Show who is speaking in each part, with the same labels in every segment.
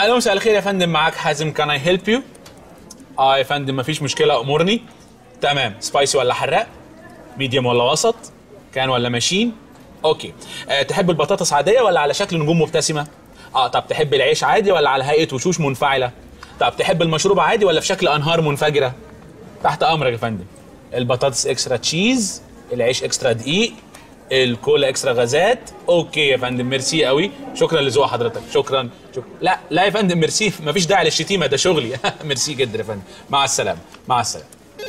Speaker 1: الو مساء الخير يا فندم معاك حازم كان اي هيلب يو اه يا فندم مفيش مشكله امورني تمام سبايسي ولا حراق ميديوم ولا وسط كان ولا ماشين اوكي أه تحب البطاطس عاديه ولا على شكل نجوم مبتسمه اه طب تحب العيش عادي ولا على هيئه وشوش منفعله طب تحب المشروب عادي ولا في شكل انهار منفجره تحت امرك يا فندم البطاطس اكسترا تشيز العيش اكسترا دقيق الكولا اكسترا غازات اوكي يا فندم ميرسي قوي شكرا لذوق حضرتك شكرا شكرا لا لا يا فندم ميرسي مفيش داعي للشتيمه ده شغلي ميرسي جدا يا فندم مع السلامه مع السلامه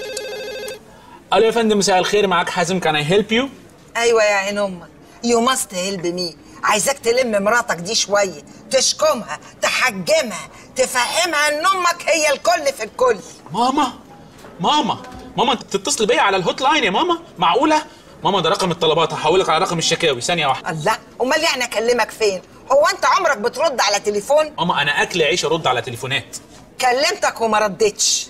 Speaker 1: الو يا فندم مساء الخير معاك حازم كان اي هيلب يو
Speaker 2: ايوه يا عين امك يو ماست هيلب مي عايزاك تلم مراتك دي شويه تشكمها تحجمها تفهمها ان امك هي الكل في الكل
Speaker 1: ماما ماما ماما انت بتتصل بيا على الهوت لاين يا ماما معقوله ماما ده رقم الطلبات هحولك على رقم الشكاوي ثانيه واحده
Speaker 2: الله امال يعني اكلمك فين هو انت عمرك بترد على تليفون
Speaker 1: ماما انا اكل عيش ارد على تليفونات
Speaker 2: كلمتك وما ردتش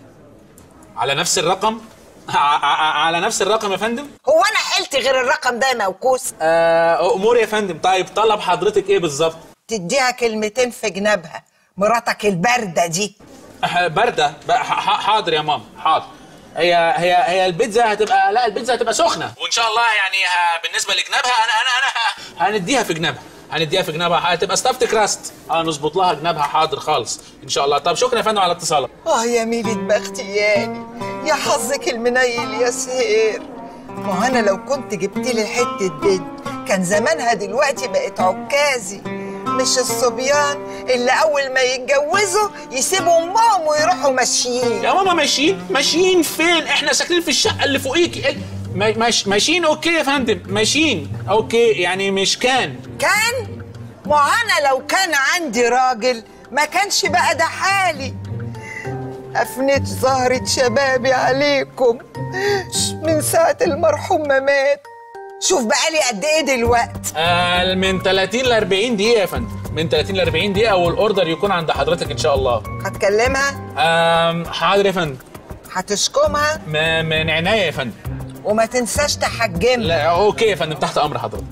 Speaker 1: على نفس الرقم ع- ع- على نفس الرقم يا فندم
Speaker 2: هو انا حلت غير الرقم ده يا موكوس
Speaker 1: آه امور يا فندم طيب طلب حضرتك ايه بالظبط
Speaker 2: تديها كلمتين في جنابها مراتك البارده دي
Speaker 1: أح- بارده ب- ح- ح- حاضر يا ماما حاضر هي هي هي البيتزا هتبقى لا البيتزا هتبقى سخنه وان شاء الله يعني ه- بالنسبه لجنابها انا انا انا ه- هنديها في جنابها هنديها في جنابها هتبقى ستافت كراست اه نظبط لها جنابها حاضر خالص ان شاء الله طب شكرا يا فندم على اتصالك
Speaker 2: اه يا ميلة بختياني يا حظك المنيل يا سهير ما انا لو كنت جبت لي حته بنت كان زمانها دلوقتي بقت عكازي مش الصبيان اللي اول ما يتجوزوا يسيبوا امهم ويروحوا ماشيين
Speaker 1: يا ماما ماشيين ماشيين فين احنا ساكنين في الشقه اللي فوقيكي إيه؟ ما- ماش ماشيين اوكي يا فندم ماشيين اوكي يعني مش كان
Speaker 2: كان ما انا لو كان عندي راجل ما كانش بقى ده حالي أفنيت زهرة شبابي عليكم من ساعة المرحوم ما مات شوف بقالي قد ايه دلوقتي
Speaker 1: آه من 30 ل 40 دقيقه يا فندم من 30 ل 40 دقيقه والاوردر يكون عند حضرتك ان شاء الله
Speaker 2: هتكلمها
Speaker 1: آم حاضر يا فندم
Speaker 2: هتشكمها
Speaker 1: ما- من عناية يا فندم
Speaker 2: وما تنساش تحجمها
Speaker 1: لا اوكي يا فندم تحت امر حضرتك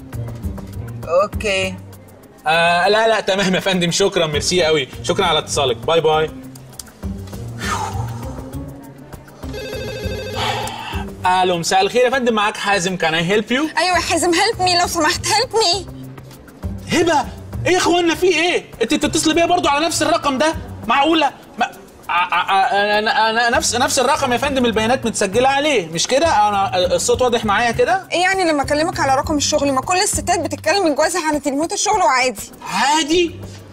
Speaker 2: اوكي
Speaker 1: آه لا لا تمام يا فندم شكرا ميرسي قوي شكرا على اتصالك باي باي الو مساء الخير يا فندم معاك حازم كان اي هيلب يو
Speaker 3: ايوه يا حازم هيلب مي لو سمحت هيلب مي
Speaker 1: هبه ايه يا اخوانا في ايه انت بتتصل بيا برضو على نفس الرقم ده معقوله ما... ع- ع- انا انا نفس نفس الرقم يا فندم البيانات متسجله عليه مش كده انا الصوت واضح معايا كده
Speaker 3: ايه يعني لما اكلمك على رقم الشغل ما كل الستات بتتكلم من جوازها على تليفونات الشغل وعادي
Speaker 1: عادي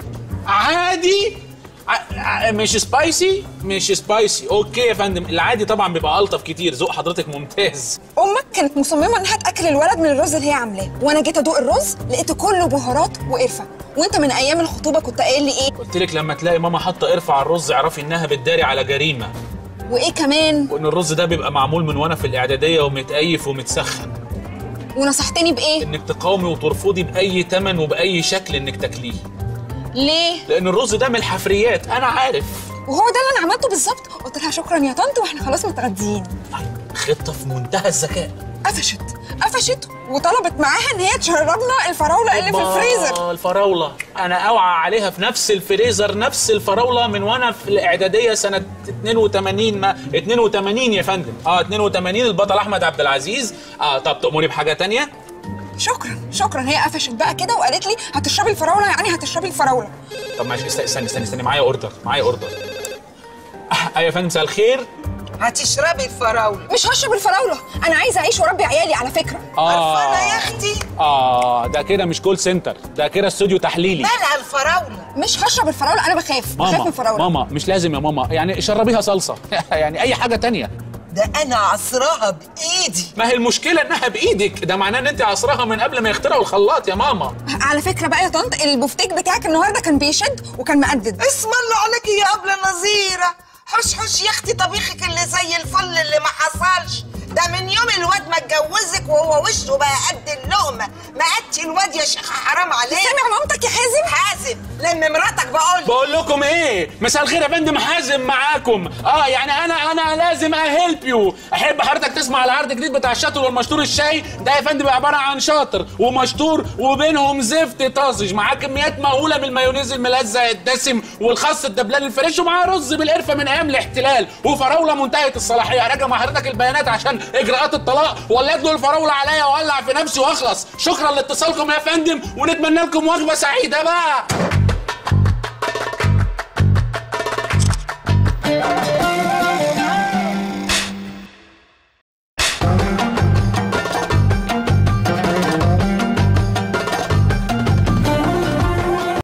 Speaker 1: عادي ع- ع- مش سبايسي مش سبايسي اوكي يا فندم العادي طبعا بيبقى الطف كتير ذوق حضرتك ممتاز
Speaker 3: امك كانت مصممه انها تاكل الولد من الرز اللي هي عاملاه وانا جيت ادوق الرز لقيته كله بهارات وقرفه وانت من ايام الخطوبه كنت قايل لي ايه
Speaker 1: قلت لك لما تلاقي ماما حاطه قرفه على الرز اعرفي انها بتداري على جريمه
Speaker 3: وايه كمان
Speaker 1: وان الرز ده بيبقى معمول من وانا في الاعداديه ومتقيف ومتسخن
Speaker 3: ونصحتني بايه
Speaker 1: انك تقاومي وترفضي باي تمن وباي شكل انك تاكليه
Speaker 3: ليه
Speaker 1: لان الرز ده من الحفريات انا عارف
Speaker 3: وهو ده اللي انا عملته بالظبط قلت لها شكرا يا طنط واحنا خلاص متغديين
Speaker 1: طيب خطه في منتهى الذكاء
Speaker 3: قفشت قفشت وطلبت معاها ان هي تشربنا الفراوله اللي في
Speaker 1: الله،
Speaker 3: الفريزر
Speaker 1: الفراولة أنا أوعى عليها في نفس الفريزر نفس الفراولة من وأنا في الإعدادية سنة 82 ما 82 يا فندم أه 82 البطل أحمد عبد العزيز أه طب تأمري بحاجة تانية؟
Speaker 3: شكرا شكرا هي قفشت بقى كده وقالت لي هتشربي الفراوله يعني هتشربي الفراوله
Speaker 1: طب معلش است- استني استني استني معايا أوردر معايا أوردر أه أيوة يا فندم مساء الخير
Speaker 2: هتشربي الفراولة
Speaker 3: مش هشرب الفراوله انا عايزه اعيش واربي عيالي على فكره
Speaker 2: قرفانة يا اختي
Speaker 1: آه ده كده مش كول سنتر ده كده استوديو تحليلي
Speaker 2: مالها الفراولة
Speaker 3: مش هشرب الفراوله انا بخاف بخاف من
Speaker 1: ماما
Speaker 3: الفراوله
Speaker 1: ماما مش لازم يا ماما يعني شربيها صلصة يعني أي حاجة تانية
Speaker 2: ده انا عصرها بايدي
Speaker 1: ما هي المشكلة إنها بإيدك ده معناه إن أنت عصرها من قبل ما يخترعوا الخلاط يا ماما
Speaker 3: على فكره بقى يا طنط البفتيك بتاعك النهارده كان بيشد وكان مقدد
Speaker 2: اسم الله عليك يا قبل نظيرة حش حش يا اختي طبيخك اللي زي الفل اللي ما حصلش ده من يوم الواد ما اتجوزك وهو وشه بقى قد اللقمه ما قدش الواد يا شيخه حرام عليك
Speaker 3: سامع مامتك يا حازم
Speaker 2: حازم لم مراتك بقول
Speaker 1: بقول لكم ايه مساء الخير يا فندم حازم معاكم اه يعني انا انا لازم اهيلب يو احب حضرتك تسمع العرض الجديد بتاع الشاطر والمشطور الشاي ده يا فندم عباره عن شاطر ومشطور وبينهم زفت طازج معاه كميات مهوله من المايونيز الملزق الدسم والخس الدبلان الفريش ومعاه رز بالقرفه من ايام الاحتلال وفراوله منتهيه الصلاحيه راجع مع حضرتك البيانات عشان اجراءات الطلاق ولا ادلوا الفراوله عليا واولع في نفسي واخلص شكرا لاتصالكم يا فندم ونتمنى لكم وجبه سعيده بقى